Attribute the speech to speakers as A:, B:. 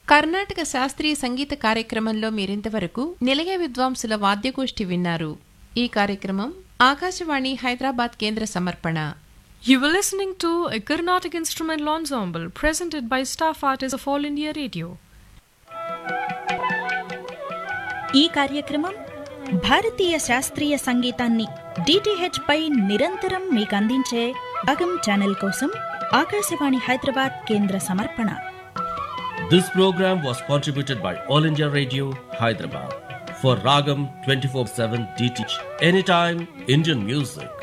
A: కర్ణాటక శాస్త్రీయ సంగీత కార్యక్రమంలో మీరింతవరకు నిలయ విద్వాంసుల వాద్యగోష్ఠి విన్నారు ఈ కార్యక్రమం ఆకాశవాణి హైదరాబాద్ కేంద్ర సమర్పణ
B: You were listening to a Carnatic instrumental ensemble presented by staff artists of All India Radio.
C: ఈ కార్యక్రమం భారతీయ శాస్త్రీయ సంగీతాన్ని డిటిహెచ్ పై నిరంతరం మీకు అందించే అగం ఛానల్ కోసం ఆకాశవాణి హైదరాబాద్ కేంద్ర సమర్పణ
D: This program was contributed by All India Radio, Hyderabad. For Ragam 24 7 DTH, anytime Indian music.